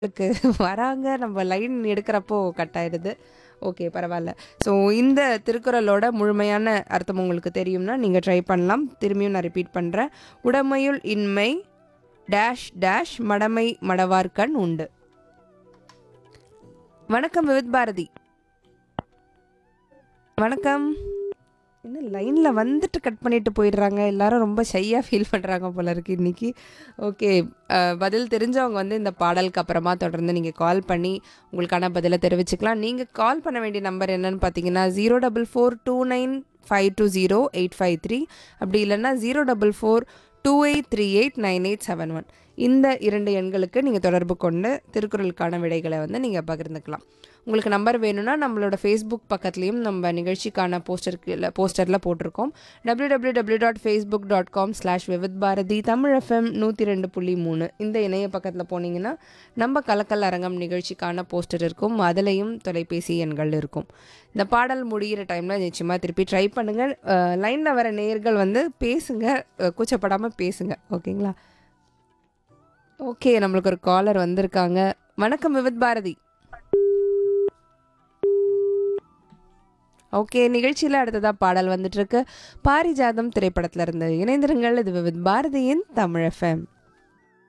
க்கு வராங்க. நம்ம லைன் எடுக்கிறப்போ கட் ஆயிடுது. ஓகே பரவால்ல. ஸோ இந்த திருக்குறளோட முழுமையான அர்த்தம் உங்களுக்கு தெரியும்னா, நீங்க ட்ரை பண்ணலாம். திரும்பியும் நான் ரிப்பீட் பண்றேன். "உடைமையுள் இன்மை டேஷ் டேஷ் மடமை மடவார்கண் உண்டு." வணக்கம் விவித் பாரதி. வணக்கம். என்ன லைன்ல வந்துட்டு கட் பண்ணிட்டு போயிடுறாங்க. எல்லாரும் ரொம்ப ஷையா ஃபீல் பண்றாங்க போல இருக்கு இன்னைக்கு. ஓகே. அ பதில் தெரிஞ்சவங்க வந்து இந்த பாடலுக்கு அப்புறமா தொடர்ந்து நீங்க கால் பண்ணி உங்களுக்கான பதில தெரிவிச்சுக்கலாம். நீங்க கால் பண்ண வேண்டிய நம்பர் என்னன்னு பார்த்தீங்கன்னா, 044295208553 அப்படி இல்லன்னா 044283898871 இந்த 2 எண்களுக்கு நீங்க தொடர்பு கொண்டு திருக்குறளுக்கான விடைகள வந்து நீங்க பகிர்ந்துக்கலாம். உங்களுக்கு நம்பர் வேணும்னா, நம்மளோட Facebook பக்கத்துலயும் நம்ம நிகழ்ச்சிக்கான போஸ்டருக்கு போஸ்டர்ல போட்டிருக்கோம். www.facebook.com/vividbharathi தமிழ் எஃப்எம் 102.3 இந்த இணைய பக்கத்துல போனீங்கன்னா, நம்ம கலக்கல் அரங்கம் நிகழ்ச்சிக்கான போஸ்டர் இருக்கும். அதுலயும் தொலைபேசி எண்கள் இருக்கும். இந்த பாடல் முடியிற டைம்ல நிச்சயமா திருப்பி ட்ரை பண்ணுங்க. அ லைன்ல வர நேயர்கள் வந்து பேசுங்க. அ கூச்சப்படாம பேசுங்க. ஓகேங்களா? ஓகே. நம்மளுக்கு ஒரு காலர் வந்திருக்காங்க. வணக்கம் விவித் பாரதி. ஓகே. நிகழ்ச்சியில அடுத்ததா பாடல் வந்துட்டு இருக்கு. பாரிஜாதம் திரைப்படத்துல இருந்து. இணைந்திருங்கள். இது விவித் பாரதியின் தமிழ் எஃப்எம்.